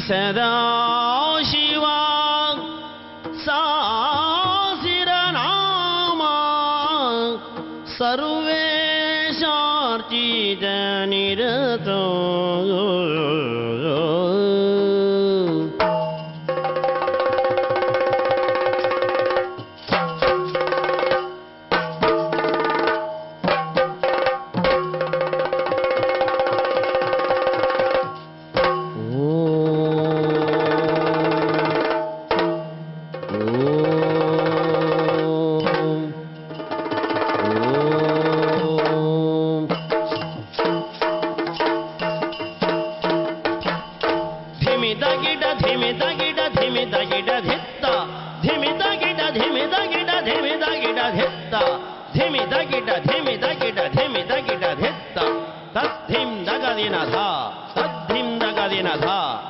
ಸದಾ ಶಿವ ಸಾಸಿರ ನಾಮ ಸರ್ವೇಶಾರ್ಚಿತ ನಿರತೋ ಧಿಮಿದ ಗಿಡ ಧಿಮಿದ ಗಿಡ ಧಿಮಿದ ಗಿಡ ಧಿತ್ತ ಧಿಮಿದ ಗಿಡ ಧಿಮಿದ ಗಿಡ ಧಿಮಿದ ಗಿಡ ಧಿತ್ತ ಧಿಮಿದ ಗಿಡ ಧಿಮಿದ ಗಿಡ ಧಿಮಿದ ಗಿಡ ಧಿತ್ತ ತದ್ಧಿಂ ದಗದಿನ ಧ ತದ್ಧಿಂ ದಗದಿನ ಧ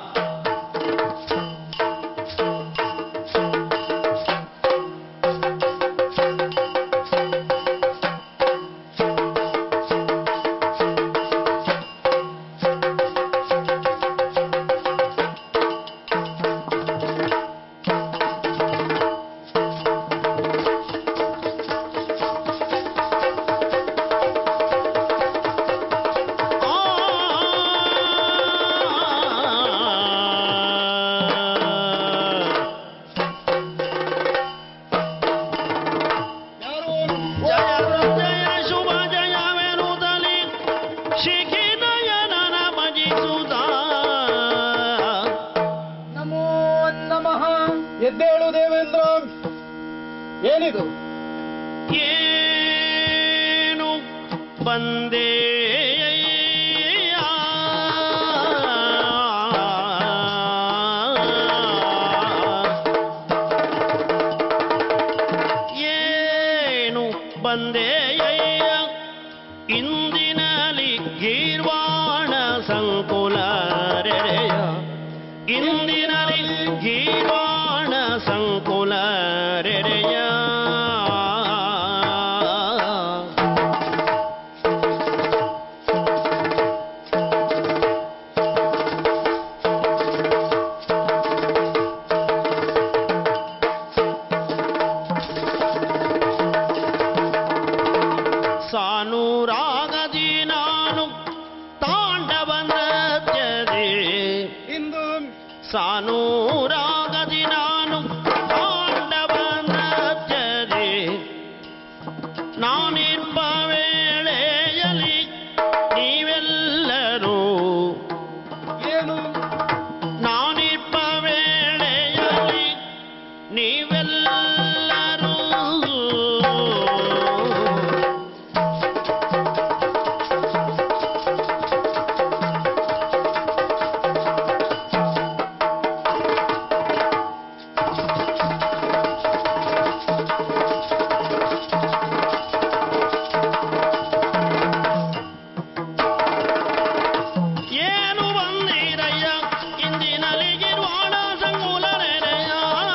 ಜಯ ಜಯ ಶುಭ ಜಯವೆನುದಲಿ ಶಿಖಿನಯನನ ಭಜಿಸುತ್ತ ನಮೋ ನಮಃ ಎದ್ದೇಳು ದೇವೇಂದ್ರ ಏನಿದು ಏನು ಬಂದೇ ಏನು ಬಂದೆಯ ಇಂದಿನಲಿ ಗೀರ್ವಾಣ ಸಂಕುಲರೆಯ ಇಂದಿನಲಿ ಗೀರ್ವಾಣ ಸಂಕುಲರೆಯ ಸಾನೂರಾಗದಿ ನಾನು ತಾಂಡವ ನೃತ್ಯದೆ ಇಂದು ಸಾನೂರಾಗದಿ ನಾನು ತಾಂಡವ ನೃತ್ಯದೆ ನಾನಿರ್ಬ ವೇಳೆಯಲಿ ನೀವೆಲ್ಲರೂ ಏನು ನಾನಿರ್ಬ ವೇಳೆಯಲಿ ನೀವೆಲ್ಲರೂ ಏನು ಬಂದಿರಯ್ಯ ಇಂದಿನಲಿಗಿರುವಾಣ ಸಂಗುಲನೆರೆಯ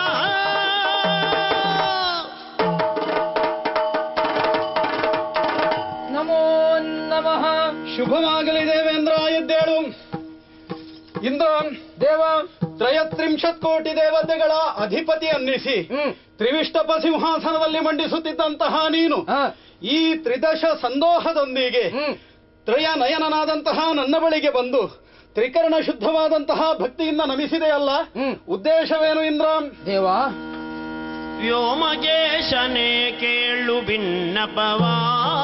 ನಮೋ ನಮಃ ಶುಭವಾಗಲಿ ದೇವೇಂದ್ರ ಎದ್ದೇಳು ಇಂದ್ರ ದೇವ ತ್ರಯತ್ರಿಂಶತ್ ಕೋಟಿ ದೇವತೆಗಳ ಅಧಿಪತಿ ಅನ್ನಿಸಿ ತ್ರಿವಿಷ್ಟಪ ಸಿಂಹಾಸನದಲ್ಲಿ ಮಂಡಿಸುತ್ತಿದ್ದಂತಹ ನೀನು ಈ ತ್ರಿದಶ ಸಂದೋಹದೊಂದಿಗೆ ತ್ರಯ ನಯನನಾದಂತಹ ನನ್ನ ಬಳಿಗೆ ಬಂದು ತ್ರಿಕರಣ ಶುದ್ಧವಾದಂತಹ ಭಕ್ತಿಯಿಂದ ನಮಿಸಿದೆಯಲ್ಲ ಉದ್ದೇಶವೇನು ಇಂದ್ರ ದೇವಾ ವ್ಯೋಮಗೇಶನೇ ಕೇಳು ಭಿನ್ನಪವಾ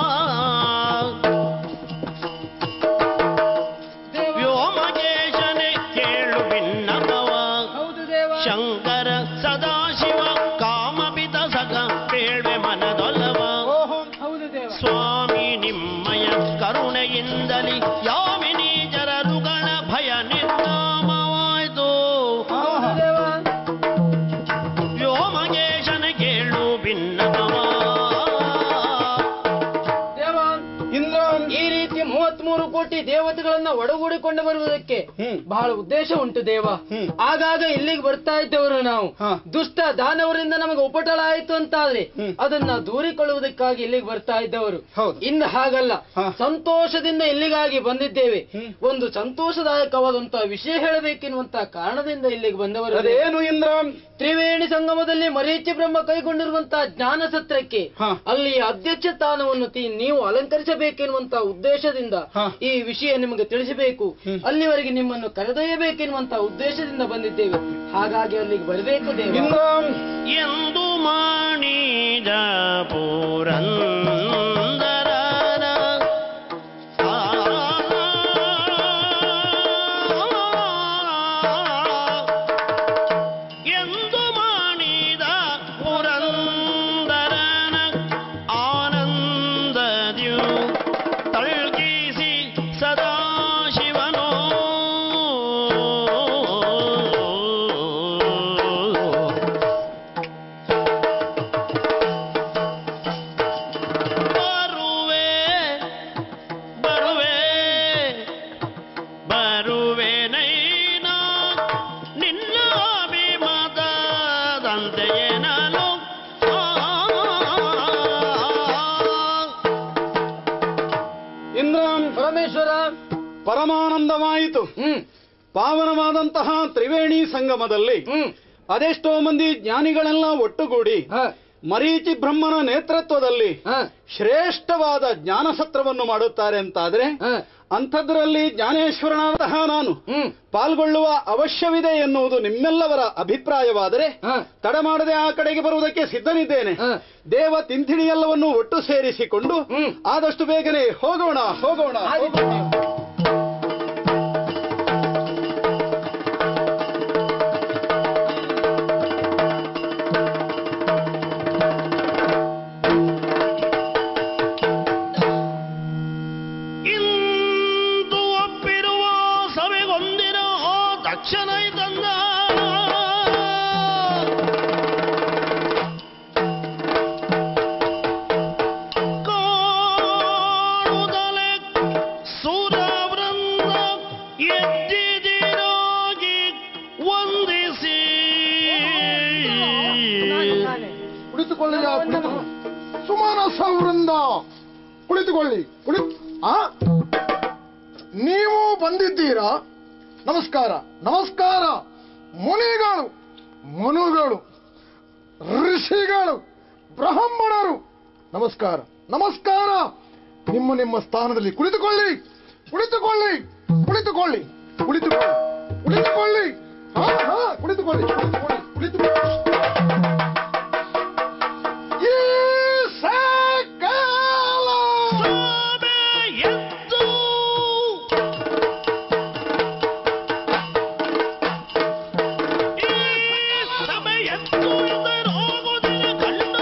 ವ್ಯೋಮಗೇಶನೇ ಕೇಳು ಭಿನ್ನಪವಾ ಹೌದು ದೇವ ಶಂಕರ ಸದಾಶಿವ ಕಾಮಪಿತ ಸಗ ಬೇಳ್ವೆ ಮನದೊಲವ ಹೌದು ದೇವ ಸ್ವಾಮಿ ನಿಮ್ಮಯ ಕರುಣೆಯಿಂದಲಿ ಯಾಮಿನಿ ಜರರುಗಳ ಭಯ ನಿರ್ನಾಮವಾಯ್ತು ಹೌದು ದೇವ ವ್ಯೋಮಗೇಶನ ಕೇಳು ಭಿನ್ನಪವಾ ದೇವ ಇಂದ್ರ ವಿಷಯಗಳನ್ನ ಒಡಗೂಡಿಕೊಂಡು ಬರುವುದಕ್ಕೆ ಹ್ಮ್. ಬಹಳ ಉದ್ದೇಶ ಉಂಟು ದೇವ ಹ್ಮ್. ಆಗಾಗ ಇಲ್ಲಿಗೆ ಬರ್ತಾ ಇದ್ದವರು ನಾವು ಹಾ. ದುಷ್ಟ ದಾನವರಿಂದ ನಮಗೆ ಉಪಟಳ ಆಯ್ತು ಅಂತಾದ್ರೆ ಹ್ಮ್. ಅದನ್ನ ದೂರಿಕೊಳ್ಳುವುದಕ್ಕಾಗಿ ಇಲ್ಲಿಗೆ ಬರ್ತಾ ಇದ್ದವರು ಹೌದು. ಇನ್ನು ಹಾಗಲ್ಲ ಹಾ. ಸಂತೋಷದಿಂದ ಇಲ್ಲಿಗಾಗಿ ಬಂದಿದ್ದೇವೆ ಹ್ಮ್. ಒಂದು ಸಂತೋಷದಾಯಕವಾದಂತಹ ವಿಷಯ ಹೇಳಬೇಕೆನ್ನುವಂತಹ ಕಾರಣದಿಂದ ಇಲ್ಲಿಗೆ ಬಂದವರು ಅದೇನು ಇಂದ್ರ ತ್ರಿವೇಣಿ ಸಂಗಮದಲ್ಲಿ ಮರೀಚಿ ಬ್ರಹ್ಮ ಕೈಗೊಂಡಿರುವಂತಹ ಜ್ಞಾನ ಸತ್ರಕ್ಕೆ ಹಾ. ಅಲ್ಲಿ ಅಧ್ಯಕ್ಷ ಸ್ಥಾನವನ್ನು ತಿ- ನೀವು ಅಲಂಕರಿಸಬೇಕೆನ್ನುವಂತಹ ಉದ್ದೇಶದಿಂದ ಹಾ. ಈ ವಿಷಯ ನಿಮಗೆ ತಿಳಿಸಬೇಕು ಹ್ಮ್. ಅಲ್ಲಿವರೆಗೆ ನಿಮ್ಮನ್ನು ಕರೆದೊಯ್ಯಬೇಕೆನ್ನುವಂತಹ ಉದ್ದೇಶದಿಂದ ಬಂದಿದ್ದೇವೆ ಹಾಗಾಗಿ ಅಲ್ಲಿಗೆ ಬರಬೇಕು ದೇವ ಇಂದ್ರ ಎಂದು ಮಾಡಿದ ಪುರಂದರನ ಆ, ಎಂದು ಮಾಡಿದ ಪುರಂದರನ ಆನಂದದ್ಯು ತಳ್ಗಿಸಿ ಸದಾಶಿವನೋ ಬರುವೆ ಬರುವೆ ಬರುವೆ ನೈನ ನಿನ್ನ ಅಭಿಮತದಂತೆಯೇ ನಾನು ಆ, ಇಂದ್ರ ಪರಮೇಶ್ವರ ಪರಮಾನಂದವಾಯಿತು ಹ್ಮ್ ಪಾವನವಾದಂತಹ ತ್ರಿವೇಣಿ ಸಂಗಮದಲ್ಲಿ ಹ್ಮ್ ಅದೆಷ್ಟೋ ಮಂದಿ ಜ್ಞಾನಿಗಳೆಲ್ಲ ಒಟ್ಟುಗೂಡಿ ಹ, ಮರೀಚಿ ಬ್ರಹ್ಮನ ನೇತೃತ್ವದಲ್ಲಿ ಹ, ಶ್ರೇಷ್ಠವಾದ ಜ್ಞಾನ ಸತ್ರವನ್ನು ಮಾಡುತ್ತಾರೆ ಅಂತಾದ್ರೆ ಹ, ಅಂಥದ್ರಲ್ಲಿ ಜ್ಞಾನೇಶ್ವರನಾದಂತಹ ನಾನು ಹ್ಮ್ ಪಾಲ್ಗೊಳ್ಳುವ ಅವಶ್ಯವಿದೆ ಎನ್ನುವುದು ನಿಮ್ಮೆಲ್ಲವರ ಅಭಿಪ್ರಾಯವಾದರೆ ಹ, ತಡ ಮಾಡದೆ ಆ ಕಡೆಗೆ ಬರುವುದಕ್ಕೆ ಸಿದ್ಧನಿದ್ದೇನೆ ಹ. ದೇವ ತಿಂಥಿಣಿ ಎಲ್ಲವನ್ನು ಒಟ್ಟು ಸೇರಿಸಿಕೊಂಡು ಹ್ಮ್. ಆದಷ್ಟು ಬೇಗನೆ ಹೋಗೋಣ ಹೋಗೋಣ ಆದೀತು ಹೋಗೋಣ. ದೇವ. ಇಂದು ಒಪ್ಪಿರುವ ಸಭೆಗೊಂದಿರೋ ದಕ್ಷಿಣ ತಂದ ಕಾಣುದಲೆ ಸುರವೃಂದ ಎದ್ದಿದಿರೋಗಿ ವಂದಿಸಿ ಕುಳಿತುಕೊಳ್ಳಿ ಆ ಕುಳಿತು ಸುಮಾನಸ ವೃಂದ ಕುಳಿತುಕೊಳ್ಳಿ ಕುಳಿ ಆ ನೀವು ಬಂದಿದ್ದೀರಾ ನಮಸ್ಕಾರ ನಮಸ್ಕಾರ ಮುನಿಗಳು ಮನುಗಳು ಋಷಿಗಳು ಬ್ರಾಹ್ಮಣರು ನಮಸ್ಕಾರ ನಮಸ್ಕಾರ ನಿಮ್ಮ ನಿಮ್ಮ ಸ್ಥಾನದಲ್ಲಿ ಕುಳಿತುಕೊಳ್ಳಿ ಕುಳಿತುಕೊಳ್ಳಿ ಕುಳಿತುಕೊಳ್ಳಿ ಕುಳಿತುಕೊಳ್ಳಿ ಕುಳಿತುಕೊಳ್ಳಿ ಹಾ ಹಾ ಕುಳಿತುಕೊಳ್ಳಿ ಕುಳಿತುಕೊಳ್ಳಿ ಕುಳಿತುಕೊಳ್ಳಿ ಈ ಸಕಾಲ ಸಭೆ ಎದ್ದು ಈ ಸಭೆ ಎದ್ದು ಎಂದರೋಗುವುದಿಲ್ಲ ಕಂಡು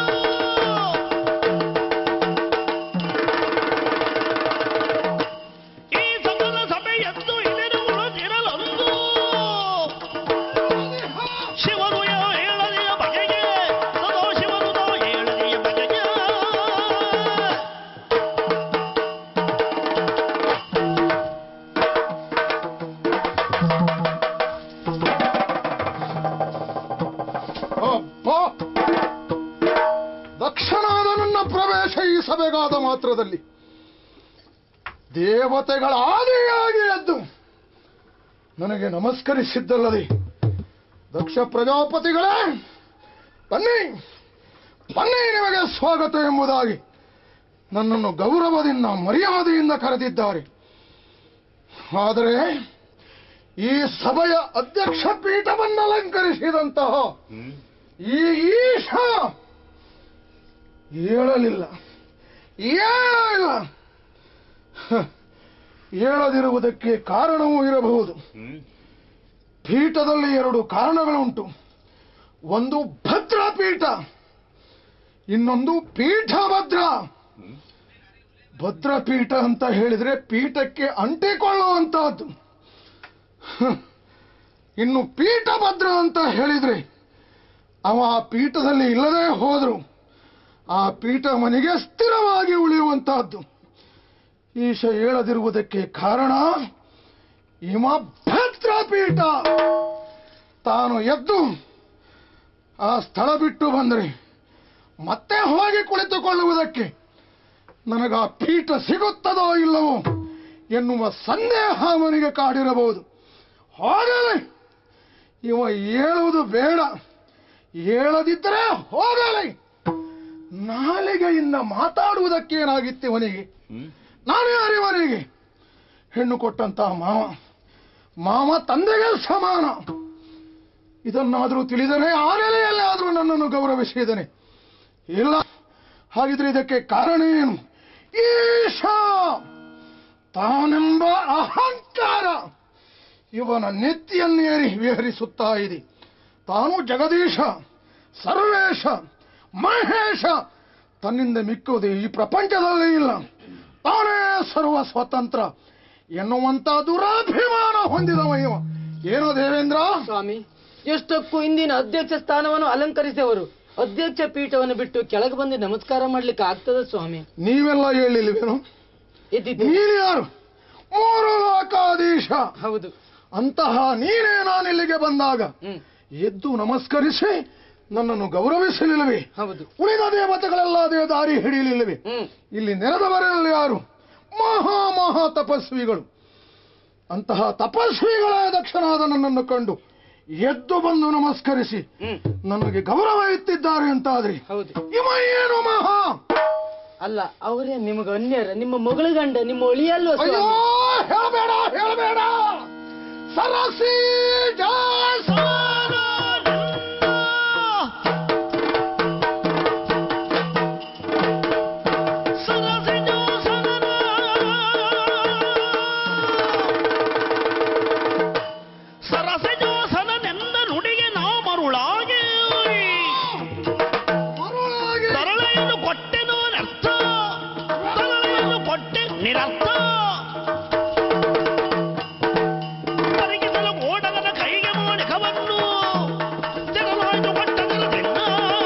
ಈ ಸದನ ಸಭೆ ಎದ್ದು ಇದಿರುವುದಿರಲೊಂದು ಶಿವರು ಹೇಳದೆಯ ಬಗೆಗೆ ಸದೋ ಶಿವರು ಹೇಳದೆಯ ಬಗೆಗೆ ಅಬ್ಬಾ! ದಕ್ಷನಾದ ನನ್ನ ಪ್ರವೇಶ ಈ ಸಭೆಗಾದ ಮಾತ್ರದಲ್ಲಿ ದೇವತೆಗಳ ಆದಿಯಾಗಿ ಎದ್ದು ನನಗೆ ನಮಸ್ಕರಿಸಿದ್ದಲ್ಲದೆ ದಕ್ಷ ಪ್ರಜಾಪತಿಗಳೇ ಬನ್ನಿ ಬನ್ನಿ ನಿಮಗೆ ಸ್ವಾಗತ ಎಂಬುದಾಗಿ ನನ್ನನ್ನು ಗೌರವದಿಂದ ಮರ್ಯಾದೆಯಿಂದ ಕರೆದಿದ್ದಾರೆ ಆದರೆ ಈ ಸಭೆಯ ಅಧ್ಯಕ್ಷ ಪೀಠವನ್ನು ಅಲಂಕರಿಸಿದಂತಹ ಈ ಈಶ ಹೇಳಲಿಲ್ಲ ಏಳಲಿಲ್ಲ ಹ, ಹೇಳದಿರುವುದಕ್ಕೆ ಕಾರಣವೂ ಇರಬಹುದು ಪೀಠದಲ್ಲಿ ಎರಡು ಕಾರಣಗಳುಂಟು ಒಂದು ಭದ್ರ ಪೀಠ ಇನ್ನೊಂದು ಪೀಠ ಭದ್ರ ಭದ್ರ ಪೀಠ ಅಂತ ಹೇಳಿದ್ರೆ ಪೀಠಕ್ಕೆ ಅಂಟಿಕೊಳ್ಳುವಂತಹದ್ದು ಹ, ಇನ್ನು ಪೀಠ ಭದ್ರ ಅಂತ ಹೇಳಿದ್ರೆ ಅವ ಆ ಪೀಠದಲ್ಲಿ ಇಲ್ಲದೆ ಹೋದ್ರು ಆ ಪೀಠ ಮನೆಗೆ ಸ್ಥಿರವಾಗಿ ಉಳಿಯುವಂತಹದ್ದು ಈಶ ಹೇಳದಿರುವುದಕ್ಕೆ ಕಾರಣ ಹಿಮ ಭದ್ರಪೀಠ ತಾನು ಎದ್ದು ಆ ಸ್ಥಳ ಬಿಟ್ಟು ಬಂದರೆ ಮತ್ತೆ ಹೋಗಿ ಕುಳಿತುಕೊಳ್ಳುವುದಕ್ಕೆ ನನಗ ಆ ಪೀಠ ಸಿಗುತ್ತದೋ ಇಲ್ಲವೋ ಎನ್ನುವ ಸಂದೇಹ ಅವನಿಗೆ ಕಾಡಿರಬಹುದು ಹೋಗಲಿ ಇವ ಹೇಳುವುದು ಬೇಡ ಹೇಳದಿದ್ದರೆ ಹೋಗಲಿ ನಾಲಿಗೆಯಿಂದ ಮಾತಾಡುವುದಕ್ಕೇನಾಗಿತ್ತು ಇವನಿಗೆ ನಾನೇ ಅರಿವನಿಗೆ ಹೆಣ್ಣು ಕೊಟ್ಟಂತಹ ಮಾವ ಮಾವ ತಂದೆಗೆ ಸಮಾನ ಇದನ್ನಾದರೂ ತಿಳಿದರೆ ಆ ನೆಲೆಯಲ್ಲಾದರೂ ನನ್ನನ್ನು ಗೌರವಿಸಿದನೆ ಇಲ್ಲ ಹಾಗಿದ್ರೆ ಇದಕ್ಕೆ ಕಾರಣ ಏನು ಈಶ ತಾನೆಂಬ ಅಹಂಕಾರ ಇವನ ನೆತ್ತಿಯನ್ನೇರಿ ವಿಹರಿಸುತ್ತಾ ಇದೆ ತಾನು ಜಗದೀಶ ಸರ್ವೇಶ ಮಹೇಶ ತನ್ನಿಂದ ಮಿಕ್ಕುವುದು ಈ ಪ್ರಪಂಚದಲ್ಲಿ ಇಲ್ಲ ತಾನೇ ಸರ್ವ ಸ್ವತಂತ್ರ ಎನ್ನುವಂತ ದುರಾಭಿಮಾನ ಹೊಂದಿದವ ಇವ ಏನೋ ದೇವೇಂದ್ರ ಸ್ವಾಮಿ ಎಷ್ಟಕ್ಕೂ ಇಂದಿನ ಅಧ್ಯಕ್ಷ ಸ್ಥಾನವನ್ನು ಅಲಂಕರಿಸಿದವರು ಅಧ್ಯಕ್ಷ ಪೀಠವನ್ನು ಬಿಟ್ಟು ಕೆಳಗೆ ಬಂದು ನಮಸ್ಕಾರ ಮಾಡ್ಲಿಕ್ಕೆ ಆಗ್ತದ ಸ್ವಾಮಿ ನೀವೆಲ್ಲ ಹೇಳಿಲ್ವೇನು ಎದ್ದಿದ್ದು ನೀನು ಯಾರು ಮೂರು ಲೋಕಾಧೀಶ ಹೌದು ಅಂತಹ ನೀನೇ ನಾನಿಲ್ಲಿಗೆ ಬಂದಾಗ ಹ್ಮ್ ಎದ್ದು ನಮಸ್ಕರಿಸಿ ನನ್ನನ್ನು ಗೌರವಿಸಲಿಲ್ಲವೇ ಹೌದು ಉಳಿದ ದೇವತೆಗಳೆಲ್ಲ ಅದೇ ದಾರಿ ಹಿಡಿಯಲಿಲ್ಲವೇ ಹ್ಮ್ ಇಲ್ಲಿ ನೆರೆದವರೆಲ್ಲ ಯಾರು ಮಹಾ ಮಹಾ ತಪಸ್ವಿಗಳು ಅಂತಹ ತಪಸ್ವಿಗಳ ದಕ್ಷನಾದ ನನ್ನನ್ನು ಕಂಡು ಎದ್ದು ಬಂದು ನಮಸ್ಕರಿಸಿ ಹ್ಮ್ ನನಗೆ ಗೌರವ ಇತ್ತಿದ್ದಾರೆ ಅಂತಾದ್ರೆ ಹೌದು ಇವ ಏನು ಮಹಾ ಅಲ್ಲ ಅವರೇ ನಿಮಗೆ ಅನ್ಯರ ನಿಮ್ಮ ಮಗಳ ಗಂಡ ನಿಮ್ಮ ಒಳಿಯಲ್ವ ಅಯ್ಯೋ ಸ್ವಾಮಿ ಹೇಳಬೇಡ ಹೇಳಬೇಡ ಸರಸಿ ಜಾಸ ಸರಸಜೋಸನೆಂದ ನುಡಿಗೆ ನಾವು ಮರುಳಾಗಿ ಮರುಳಾಗಿ ತರಳೆಯನ್ನು ಕೊಟ್ಟೆನು ಅರ್ಥ ತರಳೆಯನ್ನು ಕೊಟ್ಟೆ ನಿರರ್ಥ ಕರಗಿಸಲು ಓಡಗದ ಕೈಗೆ ಮೋಣಿಕವನ್ನು ತೆರಲಾಯ್ತು ಕೊಟ್ಟದರದಿಂದ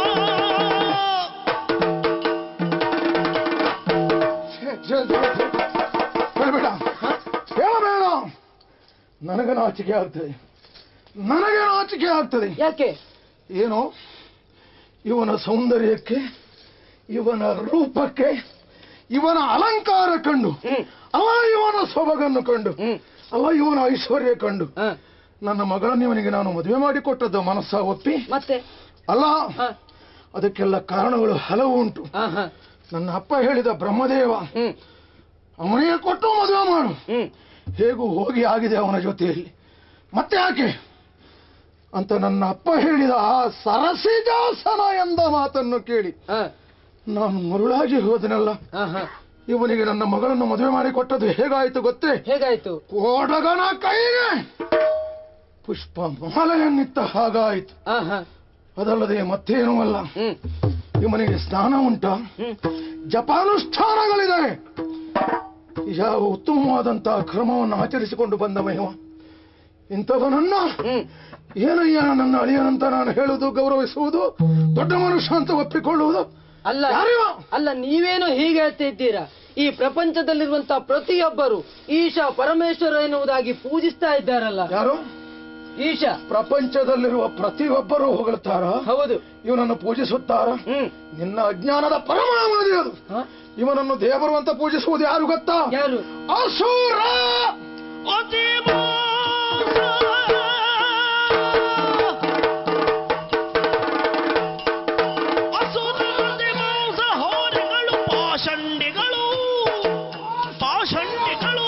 ಛೆ, ಛೆ, ಛೆ, ಛೆ. ಹೇಳಬೇಡ ಹೇಳಬೇಡ ನನಗೆ ನಾಚಿಕೆ ಆಗ್ತದೆ ನನಗೆ ನಾಚಿಕೆ ಆಗ್ತದೆ ಯಾಕೆ ಏನು ಇವನ ಸೌಂದರ್ಯಕ್ಕೆ ಇವನ ರೂಪಕ್ಕೆ ಇವನ ಅಲಂಕಾರ ಕಂಡು ಹ್ಮ್ ಅವ ಇವನ ಸೊಬಗನ್ನು ಕಂಡು ಹ್ಮ್ ಅವ ಇವನ ಐಶ್ವರ್ಯ ಕಂಡು ಹ, ನನ್ನ ಮಗಳನ್ನು ಇವನಿಗೆ ನಾನು ಮದುವೆ ಮಾಡಿಕೊಟ್ಟದ್ದು ಮನಸ್ಸ ಒಪ್ಪಿ ಮತ್ತೆ ಅಲ್ಲ ಹ, ಅದಕ್ಕೆಲ್ಲ ಕಾರಣಗಳು ಹಲವು ಉಂಟು ಹ, ಹ, ನನ್ನ ಅಪ್ಪ ಹೇಳಿದ ಬ್ರಹ್ಮದೇವ ಹ್ಮ್ ಅವನಿಗೆ ಕೊಟ್ಟು ಮದುವೆ ಮಾಡು ಹ್ಮ್ ಹೇಗೂ ಹೋಗಿ ಆಗಿದೆ ಅವನ ಜೊತೆಯಲ್ಲಿ ಮತ್ತೆ ಯಾಕೆ ಅಂತ ನನ್ನ ಅಪ್ಪ ಹೇಳಿದ ಆ ಸರಸಿಜಾಸನ ಎಂದ ಮಾತನ್ನು ಕೇಳಿ ಹ, ನಾನು ಮರುಳಾಗಿ ಹೋದನಲ್ಲ ಹ, ಹ. ಇವನಿಗೆ ನನ್ನ ಮಗಳನ್ನು ಮದುವೆ ಮಾಡಿ ಕೊಟ್ಟದ್ದು ಹೇಗಾಯ್ತು ಗೊತ್ತೇ ಹೇಗಾಯ್ತು ಕೋಡಗನ ಕೈಗೆ ಪುಷ್ಪ ಮಾಲೆಯನ್ನಿತ್ತ ಹಾಗಾಯಿತು ಹ, ಹ, ಅದಲ್ಲದೆ ಮತ್ತೇನೂ ಅಲ್ಲ ಹ್ಮ್ ಇವನಿಗೆ ಸ್ನಾನ ಉಂಟ ಹ್ಮ್ ಜಪಾನುಷ್ಠಾನಗಳಿದೆ ಯಾವ ಉತ್ತಮವಾದಂತಹ ಕ್ರಮವನ್ನು ಆಚರಿಸಿಕೊಂಡು ಬಂದವ ಇವ ಇಂಥವನನ್ನ ಹ್ಮ್ ಏನಯ್ಯ ನನ್ನ ಅಳಿಯನಂತ ನಾನು ಹೇಳುವುದು ಗೌರವಿಸುವುದು ದೊಡ್ಡ ಮನುಷ್ಯ ಅಂತ ಒಪ್ಪಿಕೊಳ್ಳುವುದು ಅಲ್ಲ ಯಾರಿವ? ಅಲ್ಲ ನೀವೇನು ಹೀಗೆ ಹೇಳ್ತಾ ಇದ್ದೀರಾ ಈ ಪ್ರಪಂಚದಲ್ಲಿರುವಂತಹ ಪ್ರತಿಯೊಬ್ಬರು ಈಶ ಪರಮೇಶ್ವರ ಎನ್ನುವುದಾಗಿ ಪೂಜಿಸ್ತಾ ಇದ್ದಾರಲ್ಲ ಯಾರು ಈಶ ಪ್ರಪಂಚದಲ್ಲಿರುವ ಪ್ರತಿಯೊಬ್ಬರು ಹೊಗಳ್ತಾರ ಹೌದು ಇವನನ್ನು ಪೂಜಿಸುತ್ತಾರ ಹ್ಮ್ ನಿನ್ನ ಅಜ್ಞಾನದ ಪರಮಾವಧಿ ಅದು ಹ? ಇವನನ್ನು ದೇವರು ಅಂತ ಪೂಜಿಸುವುದು ಯಾರು ಗೊತ್ತಾ ಯಾರು ಅಸುರ ಅತಿ ಮೋಸ. ಅಸುರರದಿ ಮೋಸ ಹೋರೆಗಳು ಪಾಷಂಡಿಗಳು ಪಾಷಂಡಿಗಳು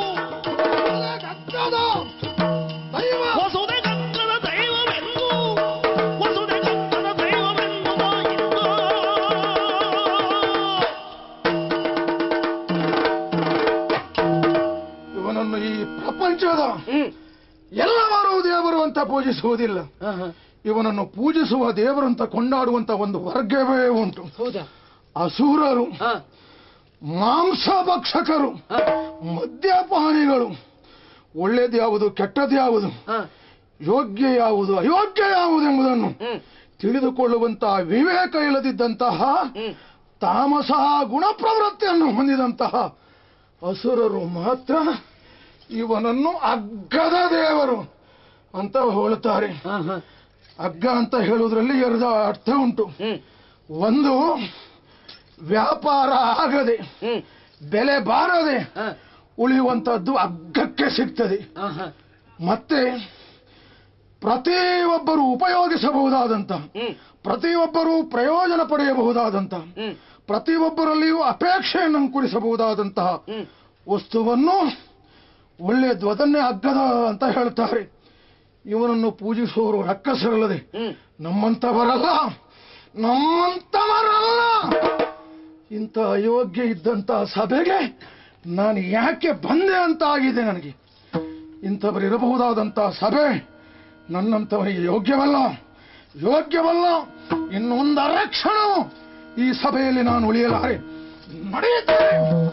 ಗದ್ದದ ದೈವ ವಸುದೆ ಗಂಗದ ದೈವವೆಂದು ವಸುದೆ ಗಂಗದ ದೈವವೆಂದು ಇಂದು ಇವನನ್ನು ಈ ಪ್ರಪಂಚದ ಹ್ಮ್ ಎಲ್ಲವರು ದೇವರು ಅಂತ ಪೂಜಿಸುವುದಿಲ್ಲ ಹ, ಹ. ಇವನನ್ನು ಪೂಜಿಸುವ ದೇವರಂತ ಕೊಂಡಾಡುವಂತ ಒಂದು ವರ್ಗವೇ ಉಂಟು ಹೌದಾ ಅಸುರರು ಹ, ಮಾಂಸ ಭಕ್ಷಕರು ಹ, ಮದ್ಯಪಾನಿಗಳು ಒಳ್ಳೇದು ಯಾವುದು ಕೆಟ್ಟದ್ದು ಯಾವುದು ಹ. ಯೋಗ್ಯ ಯಾವುದು ಅಯೋಗ್ಯ ಯಾವುದು ಎಂಬುದನ್ನು ಹ್ಮ್ ತಿಳಿದುಕೊಳ್ಳುವಂತಹ ವಿವೇಕ ಇಲ್ಲದಿದ್ದಂತಹ ಹ್ಮ್ ತಾಮಸ ಗುಣ ಪ್ರವೃತ್ತಿಯನ್ನು ಹೊಂದಿದಂತಹ ಅಸುರರು ಮಾತ್ರ ಇವನನ್ನು ಅಗ್ಗದ ದೇವರು ಅಂತ ಹೋಳ್ತಾರೆ ಹಾ ಹಾ ಅಗ್ಗ ಅಂತ ಹೇಳುವುದರಲ್ಲಿ ಎರಡು ಅರ್ಥ ಉಂಟು ಹ್ಮ್ ಒಂದು ವ್ಯಾಪಾರ ಆಗದೆ ಹ್ಮ್ ಬೆಲೆ ಬಾರದೆ ಹಾ ಉಳಿಯುವಂತಹದ್ದು ಅಗ್ಗಕ್ಕೆ ಸಿಗ್ತದೆ ಹಾ ಹಾ ಮತ್ತೆ ಪ್ರತಿಯೊಬ್ಬರು ಉಪಯೋಗಿಸಬಹುದಾದಂತ ಹ್ಮ್ ಪ್ರತಿಯೊಬ್ಬರು ಪ್ರಯೋಜನ ಪಡೆಯಬಹುದಾದಂತ ಹ್ಮ್ ಪ್ರತಿಯೊಬ್ಬರಲ್ಲಿಯೂ ಅಪೇಕ್ಷೆಯನ್ನು ಅಂಕುರಿಸಬಹುದಾದಂತಹ ಹ್ಮ್ ವಸ್ತುವನ್ನು ಒಳ್ಳೆಯದು ಅದನ್ನೇ ಅಗ್ಗದ ಅಂತ ಹೇಳ್ತಾರೆ ಇವನನ್ನು ಪೂಜಿಸುವವರು ರಕ್ಕಸರಲ್ಲದೆ ಹ್ಮ್ ನಮ್ಮಂತವರಲ್ಲ ನಮ್ಮಂತವರಲ್ಲ ಇಂಥ ಅಯೋಗ್ಯ ಇದ್ದಂತ ಸಭೆಗೆ ನಾನು ಯಾಕೆ ಬಂದೆ ಅಂತ ಆಗಿದೆ ನನಗೆ ಇಂಥವರಿರಬಹುದಾದಂಥ ಸಭೆ ನನ್ನಂಥವನಿಗೆ ಯೋಗ್ಯವಲ್ಲ ಯೋಗ್ಯವಲ್ಲ ಇನ್ನೊಂದರ ಕ್ಷಣ ಈ ಸಭೆಯಲ್ಲಿ ನಾನು ಉಳಿಯಲಾರೆ ನಡೆಯುತ್ತೇನೆ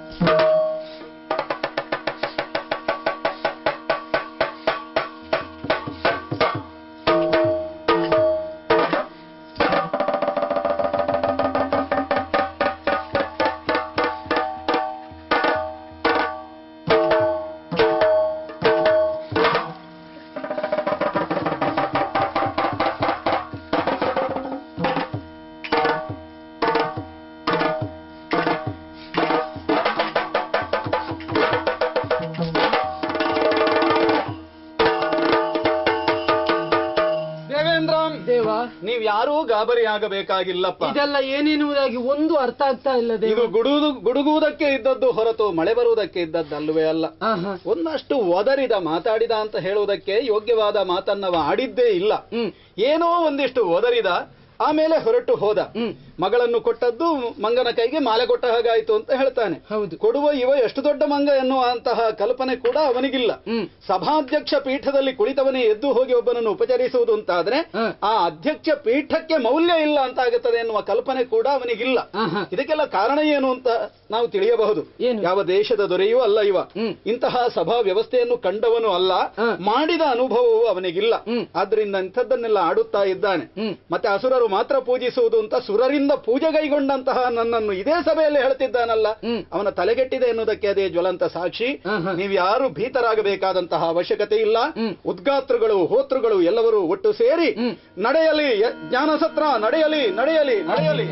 ದೇವೇಂದ್ರ ದೇವ ನೀವ್ ಯಾರೂ ಗಾಬರಿ ಆಗಬೇಕಾಗಿಲ್ಲಪ್ಪ ಇದೆಲ್ಲ ಏನೇನುವುದಾಗಿ ಒಂದು ಅರ್ಥ ಆಗ್ತಾ ಇಲ್ಲ ಇದು ದೇವ ಗುಡುಗು ಗುಡುಗುವುದಕ್ಕೆ ಇದ್ದದ್ದು ಹೊರತು ಮಳೆ ಬರುವುದಕ್ಕೆ ಇದ್ದದ್ದಲ್ವೇ ಅಲ್ಲ ಹಾ ಹಾ ಒಂದಷ್ಟು ಒದರಿದ ಮಾತಾಡಿದ ಅಂತ ಹೇಳುವುದಕ್ಕೆ ಯೋಗ್ಯವಾದ ಮಾತನ್ನವ ಆಡಿದ್ದೇ ಇಲ್ಲ ಹ್ಮ್ ಏನೋ ಒಂದಿಷ್ಟು ಒದರಿದ ಆಮೇಲೆ ಹೊರಟು ಹೋದ ಹ್ಮ್ ಮಗಳನ್ನು ಕೊಟ್ಟದ್ದು ಮಂಗನ ಕೈಗೆ ಮಾಲೆ ಕೊಟ್ಟ ಹಾಗಾಯ್ತು ಅಂತ ಹೇಳ್ತಾನೆ ಹೌದು ಕೊಡುವ ಇವ ಎಷ್ಟು ದೊಡ್ಡ ಮಂಗ ಎನ್ನುವಂತಹ ಕಲ್ಪನೆ ಕೂಡ ಅವನಿಗಿಲ್ಲ ಹ್ಮ್ ಸಭಾಧ್ಯಕ್ಷ ಪೀಠದಲ್ಲಿ ಕುಳಿತವನೇ ಎದ್ದು ಹೋಗಿ ಒಬ್ಬನನ್ನು ಉಪಚರಿಸುವುದು ಅಂತಾದ್ರೆ ಹ. ಆ ಅಧ್ಯಕ್ಷ ಪೀಠಕ್ಕೆ ಮೌಲ್ಯ ಇಲ್ಲ ಅಂತ ಆಗುತ್ತದೆ ಎನ್ನುವ ಕಲ್ಪನೆ ಕೂಡ ಅವನಿಗಿಲ್ಲ ಹಾ ಹಾ ಇದಕ್ಕೆಲ್ಲ ಕಾರಣ ಏನು ಅಂತ ನಾವು ತಿಳಿಯಬಹುದು ಏನು? ಯಾವ ದೇಶದ ದೊರೆಯೂ ಅಲ್ಲ ಇವ ಹ್ಮ್. ಇಂತಹ ಸಭಾ ವ್ಯವಸ್ಥೆಯನ್ನು ಕಂಡವನು ಅಲ್ಲ ಹ. ಮಾಡಿದ ಅನುಭವವು ಅವನಿಗಿಲ್ಲ ಹ್ಮ್. ಆದ್ರಿಂದ ಇಂಥದ್ದನ್ನೆಲ್ಲ ಆಡುತ್ತಾ ಇದ್ದಾನೆ ಹ್ಮ್ ಮತ್ತೆ ಅಸುರರು ಮಾತ್ರ ಪೂಜಿಸುವುದು ಅಂತ ಸುರರಿಂದ ಪೂಜೆ ಕೈಗೊಂಡಂತಹ ನನ್ನನ್ನು ಇದೇ ಸಭೆಯಲ್ಲಿ ಹೇಳ್ತಿದ್ದಾನಲ್ಲ ಹ್ಮ್. ಅವನ ತಲೆಗೆಟ್ಟಿದೆ ಎನ್ನುವುದಕ್ಕೆ ಅದೇ ಜ್ವಲಂತ ಸಾಕ್ಷಿ ಹ, ಹ. ನೀವು ಯಾರು ಭೀತರಾಗಬೇಕಾದಂತಹ ಅವಶ್ಯಕತೆ ಇಲ್ಲ ಹ್ಮ್. ಉದ್ಗಾತ್ರಗಳು ಹೋತೃಗಳು ಎಲ್ಲರೂ ಒಟ್ಟು ಸೇರಿ ಹ್ಮ್. ನಡೆಯಲಿ ಯ- ಜ್ಞಾನಸತ್ರ ನಡೆಯಲಿ ನಡೆಯಲಿ ನಡೆಯಲಿ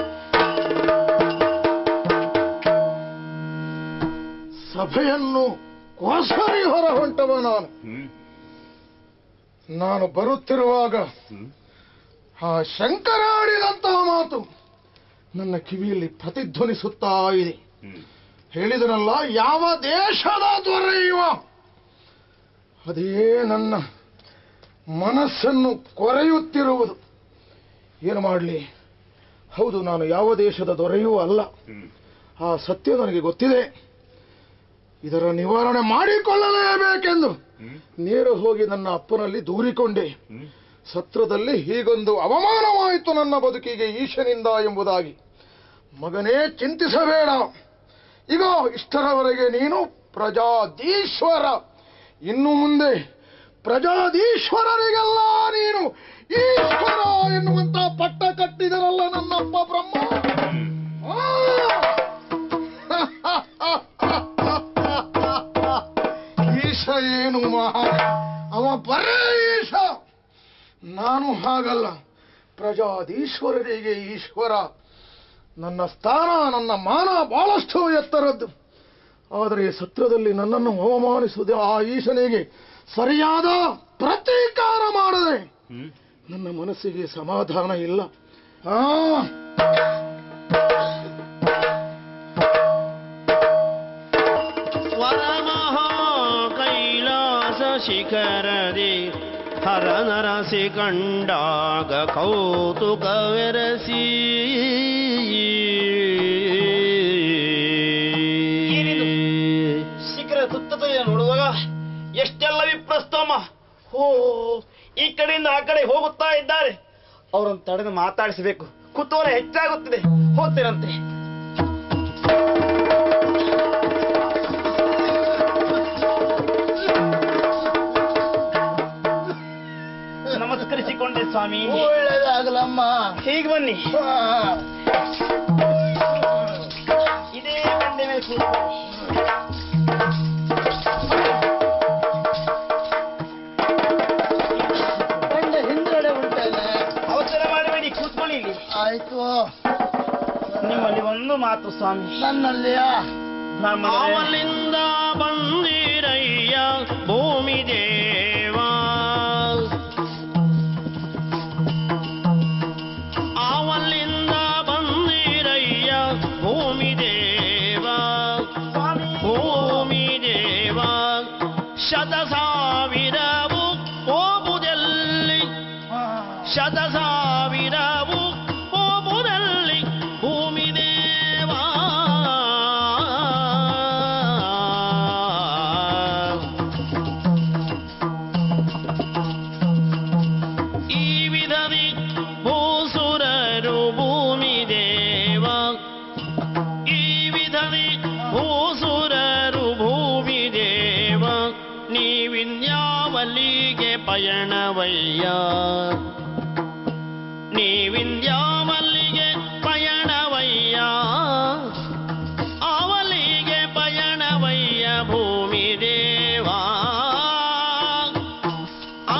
ಸಭೆಯನ್ನು ಕೋಸರಿ ಹೊರ ಹೊಂಟವ ನಾನು ನಾನು ಬರುತ್ತಿರುವಾಗ ಆ ಶಂಕರ ಆಡಿದಂತಹ ಮಾತು ನನ್ನ ಕಿವಿಯಲ್ಲಿ ಪ್ರತಿಧ್ವನಿಸುತ್ತಾ ಇದೆ ಹೇಳಿದನಲ್ಲ ಯಾವ ದೇಶದ ದೊರೆಯುವ ಅದೇ ನನ್ನ ಮನಸ್ಸನ್ನು ಕೊರೆಯುತ್ತಿರುವುದು ಏನು ಮಾಡಲಿ ಹೌದು ನಾನು ಯಾವ ದೇಶದ ದೊರೆಯೂ ಅಲ್ಲ ಆ ಸತ್ಯ ನನಗೆ ಗೊತ್ತಿದೆ ಇದರ ನಿವಾರಣೆ ಮಾಡಿಕೊಳ್ಳಲೇಬೇಕೆಂದು ನೇರ ಹೋಗಿ ನನ್ನ ಅಪ್ಪನಲ್ಲಿ ದೂರಿಕೊಂಡೆ ಸತ್ರದಲ್ಲಿ ಹೀಗೊಂದು ಅವಮಾನವಾಯಿತು ನನ್ನ ಬದುಕಿಗೆ ಈಶನಿಂದ ಎಂಬುದಾಗಿ ಮಗನೇ ಚಿಂತಿಸಬೇಡ ಈಗ ಇಷ್ಟರವರೆಗೆ ನೀನು ಪ್ರಜಾದೀಶ್ವರ ಇನ್ನು ಮುಂದೆ ಪ್ರಜಾದೀಶ್ವರರಿಗೆಲ್ಲ ನೀನು ಈಶ್ವರ ಎನ್ನುವಂತ ಪಟ್ಟ ಕಟ್ಟಿದರಲ್ಲ ನನ್ನಪ್ಪ ಬ್ರಹ್ಮ ಆ! ಈಶ ಏನು ಮಹಾ ಅವ ಬರೇ ಈಶ ನಾನು ಹಾಗಲ್ಲ ಪ್ರಜಾದೀಶ್ವರರಿಗೆ ಈಶ್ವರ ನನ್ನ ಸ್ಥಾನ ನನ್ನ ಮಾನ ಬಹಳಷ್ಟು ಎತ್ತರದ್ದು ಆದರೆ ಸತ್ರದಲ್ಲಿ ನನ್ನನ್ನು ಅವಮಾನಿಸುವುದು ಆ ಈಶನಿಗೆ ಸರಿಯಾದ ಪ್ರತೀಕಾರ ಮಾಡದೆ ನನ್ನ ಮನಸ್ಸಿಗೆ ಸಮಾಧಾನ ಇಲ್ಲ ಆ ವರಮಹಾ ಕೈಲಾಸ ಶಿಖರದಿ ಹರ ನರಸಿ ಕಂಡಾಗ ಕೌತುಕವೆರಸಿ ಏನಿದು? ಶಿಖರ ತುತ್ತತೆಯ ನೋಡುವಾಗ ಎಷ್ಟೆಲ್ಲ ವಿಪ್ರಸ್ತೋಮ ಹೋ ಈ ಕಡೆಯಿಂದ ಆ ಕಡೆ ಹೋಗುತ್ತಾ ಇದ್ದಾರೆ ಅವರನ್ನು ತಡೆದು ಮಾತಾಡಿಸಬೇಕು ಕುತೂಹಲ ಹೆಚ್ಚಾಗುತ್ತಿದೆ ಹೋಗ್ತೀರಂತೆ ನಮಸ್ಕರಿಸಿಕೊಂಡೆ ಸ್ವಾಮಿ ಒಳ್ಳೇದಾಗಲಮ್ಮ ಹೀಗೆ ಬನ್ನಿ ಇದೇ ಬಂಡೆ ಮೇಲೆ ಕೂತ್ಕೊಳ್ಳಿ ಒಂದು ಮಾತು ಸ್ವಾಮಿ ನನ್ನಲ್ಲಿಯ ಬ್ರಾಹ್ಮಣರೇ, ಅವಲಿಂದ ಬಂದಿರಯ್ಯ ಭೂಮಿ ದೇವ ಅವಲಿಂದ ಬಂದಿರಯ್ಯ ಭೂಮಿ ದೇವ ಭೂಮಿ ದೇವ ಶತ ಸಾವಿರವು ಹೋಗುವುದೆಲ್ಲಿ ಶತ ಸಾವಿರವು ಹೋಗುವುದೆಲ್ಲಿ ಭೂಮಿ ದೇವ ಈ ವಿಧದಿ ಭೂಸುರರು ಭೂಮಿ ದೇವ ಈ ವಿಧದಿ ಭೂಸುರರು ಭೂಮಿ ದೇವ ನೀವಿನ್ಯಾವಲ್ಲಿಗೆ ಪಯಣವಯ್ಯ ನೀವಿನ್ಯಾವಲ್ಲಿಗೆ ಪಯಣವಯ್ಯ ಅವಲಿಗೆ ಪಯಣವಯ್ಯ ಭೂಮಿ ದೇವ ಆ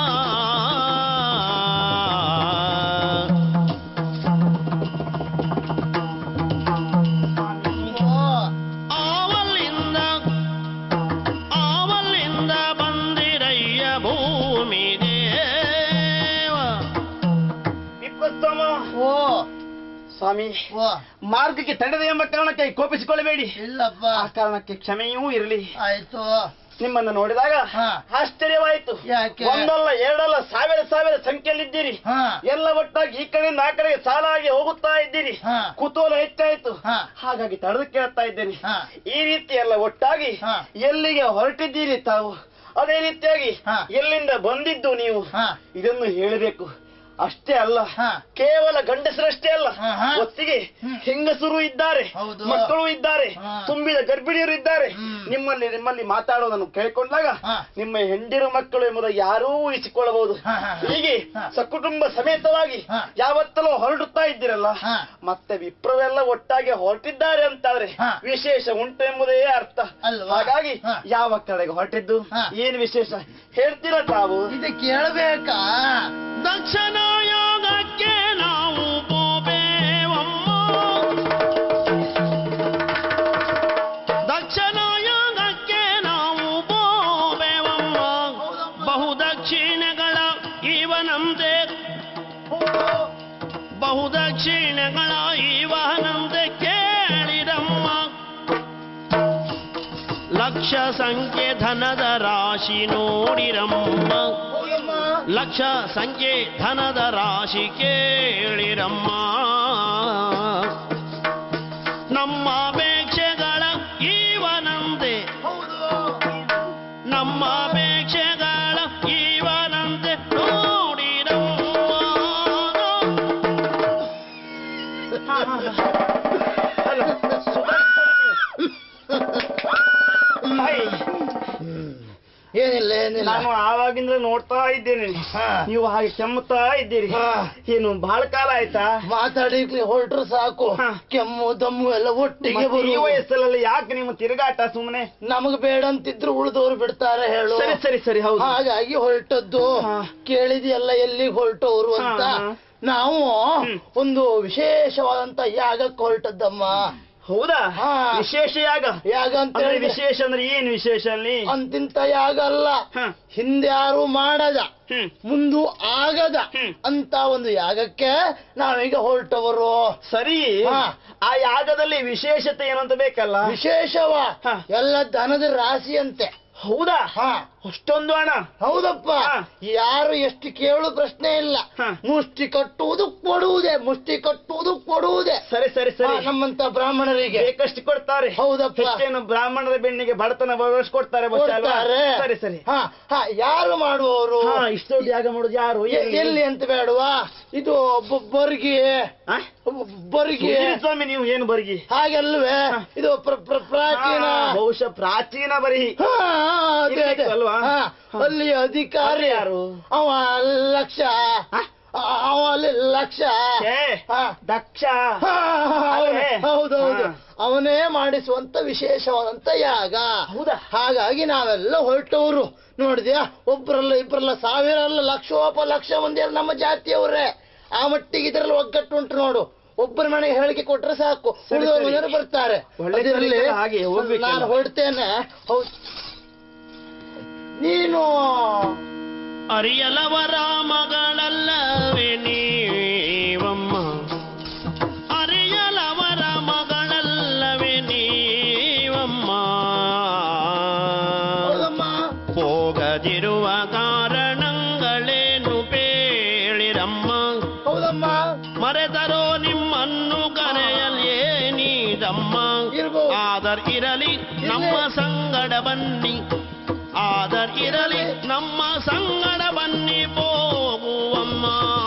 ಆವಲಿಂದ ಆವಲಿಂದ ಬಂದಿರಯ್ಯ ಭೂಮಿ ದೇವ ವಿಪ್ರಸ್ತಮ ಓ ಸ್ವಾಮಿ ಓ ಮಾರ್ಗಕ್ಕೆ ತಡೆದ ಎಂಬ ಕಾರಣಕ್ಕೆ ಕೋಪಿಸಿಕೊಳ್ಳಬೇಡಿ ಇಲ್ಲಪ್ಪ ಆ ಕಾರಣಕ್ಕೆ ಕ್ಷಮೆಯೂ ಇರಲಿ ಆಯ್ತು ನಿಮ್ಮನ್ನು ನೋಡಿದಾಗ ಹಾ. ಆಶ್ಚರ್ಯವಾಯಿತು ಯಾಕೆ? ಒಂದಲ್ಲ ಎರಡಲ್ಲ ಸಾವಿರ ಸಾವಿರ ಸಂಖ್ಯೆಯಲ್ಲಿದ್ದೀರಿ ಹಾ ಎಲ್ಲ ಒಟ್ಟಾಗಿ ಈ ಕಡೆಯಿಂದ ಆ ಕಡೆಗೆ ಸಾಲಾಗಿ ಹೋಗುತ್ತಾ ಇದ್ದೀರಿ ಹಾ. ಕುತೂಹಲ ಹೆಚ್ಚಾಯಿತು ಹಾ. ಹಾಗಾಗಿ ತಡೆದು ಕೇಳ್ತಾ ಇದ್ದೇನೆ ಹಾ. ಈ ರೀತಿ ಎಲ್ಲ ಒಟ್ಟಾಗಿ ಹಾ. ಎಲ್ಲಿಗೆ ಹೊರಟಿದ್ದೀರಿ ತಾವು ಅದೇ ರೀತಿಯಾಗಿ ಹಾ. ಎಲ್ಲಿಂದ ಬಂದಿದ್ದು ನೀವು ಹಾ. ಇದನ್ನು ಹೇಳಬೇಕು ಅಷ್ಟೇ ಅಲ್ಲ ಹಾ. ಕೇವಲ ಗಂಡಸರಷ್ಟೇ ಅಲ್ಲ ಹಾ, ಹಾ. ಒತ್ತಿಗೆ ಹ್ಮ್. ಹೆಂಗಸರು ಇದ್ದಾರೆ ಹೌದು. ಮಕ್ಕಳು ಇದ್ದಾರೆ ಹಾ. ತುಂಬಿದ ಗರ್ಭಿಣಿಯರು ಇದ್ದಾರೆ ಹ್ಮ್. ನಿಮ್ಮಲ್ಲಿ ನಿಮ್ಮಲ್ಲಿ ಮಾತಾಡೋದನ್ನು ಕೇಳಿಕೊಂಡಾಗ ಹಾ. ನಿಮ್ಮ ಹೆಂಡಿರು ಮಕ್ಕಳು ಎಂಬುದು ಯಾರೂ ಊಹಿಸಿಕೊಳ್ಳಬಹುದು ಹಾ, ಹಾ, ಹಾ. ಹೀಗೆ ಹಾ. ಸಕುಟುಂಬ ಸಮೇತವಾಗಿ ಹಾ. ಯಾವತ್ತಲೂ ಹೊರಡುತ್ತಾ ಇದ್ದೀರಲ್ಲ ಹಾ. ಮತ್ತೆ ವಿಪ್ರವೆಲ್ಲ ಒಟ್ಟಾಗಿ ಹೊರಟಿದ್ದಾರೆ ಅಂತಾದ್ರೆ ಹಾ. ವಿಶೇಷ ಉಂಟು ಎಂಬುದೇ ಅರ್ಥ ಅಲ್ವಾ? ಹಾಗಾಗಿ ಹಾ. ಯಾವ ಕಡೆಗೆ ಹೊರಟಿದ್ದು ಹಾ. ಏನ್ ವಿಶೇಷ ಹೇಳ್ತೀರಾ ತಾವು ಇದು ಕೇಳಬೇಕಾ ದಕ್ಷಿಣ ಯೋಗಕ್ಕೆ ನಾವು ಬೋಬೇವಮ್ಮ ದಕ್ಷಿಣ ಯೋಗಕ್ಕೆ ನಾವು ಬೋಬೇವಮ್ಮ ಬಹುದಕ್ಷಿಣಗಳ ಇವನಂತೆ ಬಹುದಕ್ಷಿಣಗಳ ಇವನಂತೆ ಕೇಳಿರಮ್ಮ ಲಕ್ಷ ಸಂಖ್ಯೆ ಧನದ ರಾಶಿ ನೋಡಿರಮ್ಮ ಲಕ್ಷ ಸಂಖ್ಯೆ ಧನದ ರಾಶಿ ಕೇಳಿರಮ್ಮ ನಮ್ಮ ಅಪೇಕ್ಷೆಗಳ ಈವನಂತೆ ನಮ್ಮ ಅಪೇಕ್ಷೆಗಳ ಈವನಂತೆ ನೋಡಿರಮ್ಮ ಅಲ್ಲ, ಸುಧಾರಿಸಿಕೊಳ್ಳಿ ನೀವು. ತಾಯಿ, ಏನಿಲ್ಲ ಏನಿಲ್ಲ ನಾನು ಆವಾಗಿಂದ ನೋಡ್ತಾ ಇದ್ದೇನೆ ಹಾ. ನೀವು ಹಾಗೆ ಕೆಮ್ಮುತ್ತಾ ಇದ್ದೀರಿ ಹಾ. ಏನು ಬಹಳ ಕಾಲ ಆಯ್ತಾ ಮಾತಾಡಿಕ್ಲಿ ಹೊರಟ್ರು ಸಾಕು ಹಾ. ಕೆಮ್ಮು ದಮ್ಮು ಎಲ್ಲ ಒಟ್ಟಿಗೆ ಮತ್ತೆ ಈ ಬರು ವಯಸ್ಸಲ್ಲಿ ಯಾಕೆ ನಿಮ್ಮ ತಿರುಗಾಟ ಸುಮ್ಮನೆ ನಮಗ್ ಬೇಡ ಅಂತಿದ್ರು ಉಳಿದವ್ರು ಬಿಡ್ತಾರೆ ಹೇಳು ಸರಿ ಸರಿ ಸರಿ ಹೌದು ಹಾಗಾಗಿ ಹೊರಟದ್ದು ಹಾ. ಕೇಳಿದ್ಯಲ್ಲ ಎಲ್ಲಿಗೆ ಹೊರಟವ್ರು ಅಂತ ಹಾ, ಹಾ. ನಾವು ಹ್ಮ್. ಒಂದು ವಿಶೇಷವಾದಂತ ಯಾಗಕ್ಕೆ ಹೊರಟದ್ದು ಹೌದಾ ಹಾ. ವಿಶೇಷ ಯಾಗ ಯಾಗ ಅಂತ ಅಂದ್ರೆ ಹೇಳಿದ್ರೆ ವಿಶೇಷ ಅಂದ್ರೆ ಏನು ವಿಶೇಷ ಅಲ್ಲಿ ಅಂತಿಂತ ಯಾಗ ಅಲ್ಲ ಹಾ. ಹಿಂದೆ ಯಾರು ಮಾಡದ ಹ್ಮ್ ಮುಂದು ಆಗದ ಹ್ಮ್. ಅಂತ ಒಂದು ಯಾಗಕ್ಕೆ ನಾವೀಗ ಹೊರಟವರು ಸರಿ ಹಾ. ಆ ಯಾಗದಲ್ಲಿ ವಿಶೇಷತೆ ಏನು ಅಂತ ಬೇಕಲ್ಲ ವಿಶೇಷವ ಹಾ. ಎಲ್ಲ ದನದ ರಾಶಿಯಂತೆ ಹೌದಾ ಹಾ ಅಷ್ಟೊಂದು ಹಣ ಹೌದಪ್ಪ ಹಾ. ಯಾರು ಎಷ್ಟು ಕೇಳು ಪ್ರಶ್ನೆ ಇಲ್ಲ ಹಾ. ಮುಷ್ಟಿ ಕಟ್ಟುವುದು ಕೊಡುವುದೇ ಮುಷ್ಟಿ ಕಟ್ಟುವುದು ಕೊಡುವುದೇ ಸರಿ ಸರಿ ಸರಿ ಹಾ, ನಮ್ಮಂತ ಬ್ರಾಹ್ಮಣರಿಗೆ ಬೇಕಷ್ಟು ಕೊಡ್ತಾರೆ ಹೌದಪ್ಪ. ಹೆಚ್ಚೇನು ಬ್ರಾಹ್ಮಣರ ಬೆಣ್ಣಿಗೆ ಬಡತನ ಕೊಡ್ತಾರೆ ಬಹುಶಃ ಅಲ್ವಾ? ಕೊಡ್ತಾರೆ ಸರಿ ಸರಿ ಹಾ ಹಾ ಯಾರು ಮಾಡುವವರು ಹಾ ಇಷ್ಟು ದೊಡ್ಡ ಯಾಗ ಮಾಡೋದು ಯಾರು ಎ- ಎಲ್ಲಿ ಅಂತ ಬೇಡವಾ ಇದು ಬ- ಬರ್ಗಿ ಆ? ಬರ್ಗಿ ಸುಧೀರ್ ಸ್ವಾಮಿ ನೀವು ಏನು ಬರ್ಗಿ ಹಾಗಲ್ವೇ ಹಾ. ಇದು ಪ್ರ- ಪ್ರ- ಪ್ರಾಚೀನ ಹಾ, ಬಹುಶಃ ಪ್ರಾಚೀನ ಬರಿ ಹಾ, ಅದೇ ಅದೇ ಇರ್ಬೇಕು ಅಲ್ವಾ? ಹಾ, ಹಾ. ಅಲ್ಲಿ ಅಧಿಕಾರಿ ಅಲ್ಲಿ ಯಾರು? ಅವ ಲಕ್ಷ ಹಾ? ಅ- ಅವ ಅಲ್ಲಿ ಲಕ್ಷ ಛೇ, ಹಾ. ದಕ್ಷ ಹಾ, ಅವನೇ. ಅವನೇ? ಹೌದೌದು ಹಾ. ಅವನೇ ಮಾಡಿಸುವಂತ ವಿಶೇಷವಾದಂತ ಯಾಗ ಹೌದಾ? ಹಾಗಾಗಿ ನಾವೆಲ್ಲ ಹೊರಟವರು ನೋಡಿದ್ಯಾ ಒಬ್ರಲ್ಲ ಇಬ್ರಲ್ಲ ಸಾವಿರ ಅಲ್ಲ ಲಕ್ಷೋಪ ಲಕ್ಷ ಮಂದಿ ಅಲ್ಲ ನಮ್ಮ ಜಾತಿಯವರೇ ಆ ಮಟ್ಟಿಗೆ ಇದರಲ್ಲಿ ಒಗ್ಗಟ್ಟು ಉಂಟು ನೋಡು ಒಬ್ಬರ ಮನೆಗೆ ಹೇಳಿಕೆ ಕೊಟ್ರೆ ಸಾಕು ಸರಿ, ಉಳಿದ ಸರಿ. ಮನೆಯವರು ಬರ್ತಾರೆ ಒಳ್ಳೆ ಅದಿರ್ಲಿ, ಕಲಿಕೆ ಹಾಗೆ ಹೋಗ್ಬೇಕಲ್ಲ. ನಾನು ಹೊರಡ್ತೇನೆ ಹೌದು ನೀನು ಅರಿಯಲವರ ಮಗಳಲ್ಲವೇ ನೀವಮ್ಮ ಅರಿಯಲವರ ಮಗಳಲ್ಲವೇ ನೀವಮ್ಮ ಹೌದಮ್ಮ ಹೋಗದಿರುವ ಕಾರಣಗಳೇನು ಬೇಳಿರಮ್ಮ ಹೌದಮ್ಮ ಮರೆತರೋ ನಿಮ್ಮನ್ನು ಕರೆಯಲೇನೀದಮ್ಮ ಇರ್ಬೋದು. ಆದರ್ ಇರಲಿ ನಮ್ಮ ಸಂಗಡ ಬನ್ನಿ ಆದರ್ ಇರಲಿ ನಮ್ಮ ಸಂಗಡ ಬನ್ನಿ ಹೋಗುವಮ್ಮ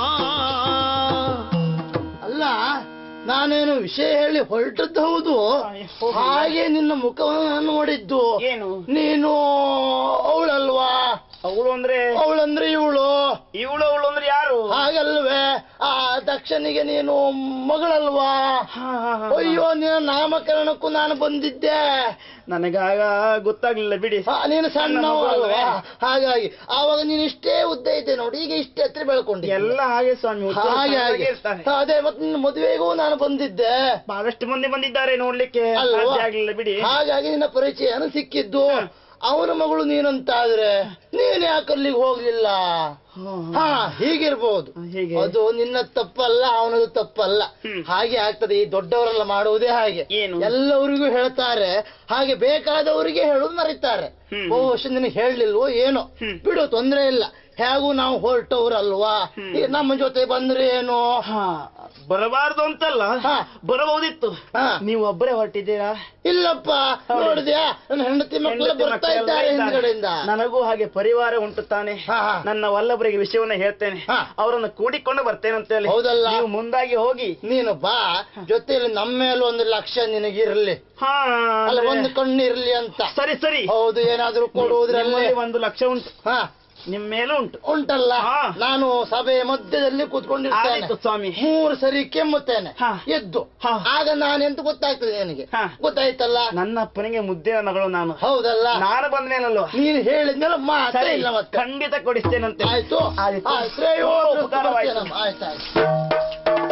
ಅಲ್ಲ ನಾನೇನು ವಿಷಯ ಹೇಳಿ ಹೊರಟದ್ದು ಹೌದು ಹಾಗೆ ನಿನ್ನ ಮುಖವನ್ನು ನಾನು ನೋಡಿದ್ದು ಏನು ನೀನು ಅವಳಲ್ವಾ ಅವಳು ಅಂದ್ರೆ ಅವಳಂದ್ರೆ ಇವಳು ಇವಳು ಅವಳು ಅಂದ್ರೆ ಯಾರು ಹಾಗಲ್ವೇ ಆ ದಕ್ಷನಿಗೆ ನೀನು ಮಗಳಲ್ವಾ ಅಯ್ಯೋ ನಿನ್ನ ನಾಮಕರಣಕ್ಕೂ ನಾನು ಬಂದಿದ್ದೆ ನನಗಾಗ ಗೊತ್ತಾಗ್ಲಿಲ್ಲ ಬಿಡಿ ಆ, ನೀನು ಸಣ್ಣ ನನ್ನ ಮಗಳು ಅಲ್ವಾ ಅಲ್ವೇ? ಹಾಗಾಗಿ ಆವಾಗ ನೀನು ಇಷ್ಟೇ ಉದ್ದ ಇದ್ದೆ ನೋಡಿ ಈಗ ಇಷ್ಟೇ ಹತ್ರ ಬೆಳ್ಕೊಂಡಿ ಎಲ್ಲ ಹಾಗೆ ಸ್ವಾಮಿ ಉತ್ತರ ಹಾಗೆ ಕನ್ನಡದಾಗೆ ಹಾಗೆ ಇರ್ತಾರೆ. ಅದೇ ಮತ್ತೆ ನಿನ್ನ ಮದುವೆಗೂ ನಾನು ಬಂದಿದ್ದೆ ಬಹಳಷ್ಟು ಮಂದಿ ಬಂದಿದ್ದಾರೆ ನೋಡ್ಲಿಕ್ಕೆ ಅಲ್ವಾ ಸಾಧ್ಯ ಆಗ್ಲಿಲ್ಲ ಬಿಡಿ ಹಾಗಾಗಿ ನಿನ್ನ ಪರಿಚಯನ ಸಿಕ್ಕಿದ್ದು ಅವನ ಮಗಳು ನೀನಂತಾದ್ರೆ ನೀನ್ ಯಾಕೆ ಅಲ್ಲಿಗೆ ಹೋಗ್ಲಿಲ್ಲ ಹಾ ಹೀಗಿರ್ಬೋದು ಹೀಗೆ. ಅದು ನಿನ್ನ ತಪ್ಪಲ್ಲ ಅವನದು ತಪ್ಪಲ್ಲ ಹ್ಮ್. ಹಾಗೆ ಆಗ್ತದೆ ಈ ದೊಡ್ಡವರೆಲ್ಲ ಮಾಡುವುದೇ ಹಾಗೆ ಏನು? ಎಲ್ಲವರಿಗೂ ಹೇಳ್ತಾರೆ ಹಾಗೆ ಬೇಕಾದವರಿಗೆ ಹೇಳುದು ಮರೀತಾರೆ ಹ್ಮ್. ಓ ವರ್ಷ ನಿನಗೆ ಹೇಳಲಿಲ್ವೋ ಏನೋ ಹ್ಮ್. ಬಿಡು ತೊಂದ್ರೆ ಇಲ್ಲ ಹೇಗೂ ನಾವು ಹೊರಟವ್ರಲ್ವಾ ಈ ನಮ್ಮ ಜೊತೆ ಬಂದ್ರೆ ಏನು ಹಾ ಬರಬಾರ್ದು ಅಂತಲ್ಲ ಹಾ. ಬರಬಹುದಿತ್ತು ಹಾ. ನೀವು ಒಬ್ಬರೇ ಹೊರಟಿದ್ದೀರಾ ಇಲ್ಲಪ್ಪ ಹೌದು. ನೋಡಿದ್ಯಾ ನನ್ನ ಹೆಂಡತಿ ಮಕ್ಕಳು ಹೆಂಡತಿ ಬರ್ತಾ ಮಕ್ಕಳೆಲ್ಲ ಇದ್ದಾರೆ ಇದ್ದಾರೆ. ಹಿಂದ್ಗಡೆಯಿಂದ ನನಗೂ ಹಾಗೆ ಪರಿವಾರ ಉಂಟು ತಾನೆ ಹಾ, ಹಾ. ನನ್ನ ವಲ್ಲಭರಿಗೆ ವಿಷಯವನ್ನ ಹೇಳ್ತೇನೆ ಹಾ. ಅವರನ್ನು ಕೂಡಿಕೊಂಡು ಬರ್ತೇನೆ ಅಂತ ಹೇಳಿ ಹೌದಲ್ಲ? ನೀವು ಮುಂದಾಗಿ ಹೋಗಿ ನೀನು ಬಾ ಜೊತೆಯಲ್ಲಿ ನಮ್ಮ ಮೇಲೆ ಒಂದು ಲಕ್ಷ್ಯ ನಿನಗಿರ್ಲಿ ಹಾ ಅಲ್ಲ ಅಂದ್ರೆ- ಒಂದು ಕಣ್ಣು ಇರ್ಲಿ ಅಂತ ಸರಿ ಸರಿ ಹೌದು ಏನಾದ್ರೂ ಕೊಡುವುದ್ರಲ್ಲಿ ನಿಮ್ಮಲ್ಲಿ ಒಂದು ಲಕ್ಷ ಉಂಟು ಹಾ ನಿಮ್ ಮೇಲೂ ಉಂಟು ಉಂಟಲ್ಲ ಹಾ. ನಾನು ಸಭೆಯ ಮಧ್ಯದಲ್ಲಿ ಕೂತ್ಕೊಂಡಿರ್ತೇನೆ ಆದೀತು ಸ್ವಾಮಿ ಮೂರು ಸರಿ ಕೆಮ್ಮುತ್ತೇನೆ ಹಾ. ಎದ್ದು ಹಾ. ಆಗ ನಾನೆಂತ ಗೊತ್ತಾಗ್ತದೆ ನನಗೆ ಹಾ. ಗೊತ್ತಾಯ್ತಲ್ಲ ನನ್ನ ಅಪ್ಪನಿಗೆ ಮುದ್ದಿನ ಮಗಳು ನಾನು ಹೌದಲ್ಲ ನಾನು ಬಂದ ಮೇಲಲ್ವ ನೀನು ಹೇಳಿದ್ಮೇಲೆ ಮಾತ್ರ ಸರಿ ಇಲ್ಲ ಮತ್ತೆ ಖಂಡಿತ ಕೊಡಿಸ್ತೇನಂತೆ ಆಯ್ತು ಆಯ್ತು. ಆಯ್ತು ಶ್ರೇಯೋ ತುಂಬಾ ಅಭಿವೃದ್ಧಿ ಉಪಕಾರವಾಯ್ತು. ಬರ್ತೇನಮ್ಮ. ಆಯ್ತಾಯ್ತು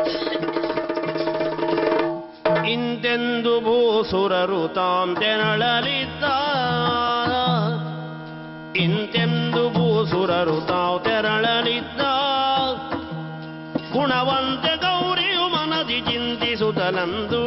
ಇಂತೆಂದು ಭೂಸುರರು ತಾಂ ತೆರಳಲಿದ್ದ ಇಂತೆಂದು ಭೂಸುರರು ತಾವು ತೆರಳಲಿದ್ದ ಗುಣವಂತೆ ಗೌರಿಯು ಮನದಿ ಚಿಂತಿಸುತ್ತಲಂದು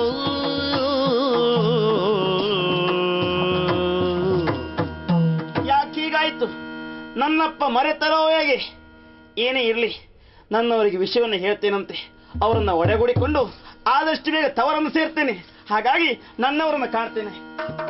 ಯಾಕೆ ಹೀಗಾಯ್ತು ನನ್ನಪ್ಪ ಮರೆತರೋ ಹೇಗೆ ಏನೇ ಇರಲಿ ನನ್ನವರಿಗೆ ವಿಷಯವನ್ನು ಹೇಳ್ತೇನಂತೆ ಅವರನ್ನ ಒಡೆಗೂಡಿಕೊಂಡು ಆದಷ್ಟು ಬೇಗ ತವರನ್ನು ಸೇರ್ತೇನೆ ಹಾಗಾಗಿ ನನ್ನವರನ್ನು ಕಾಣ್ತೇನೆ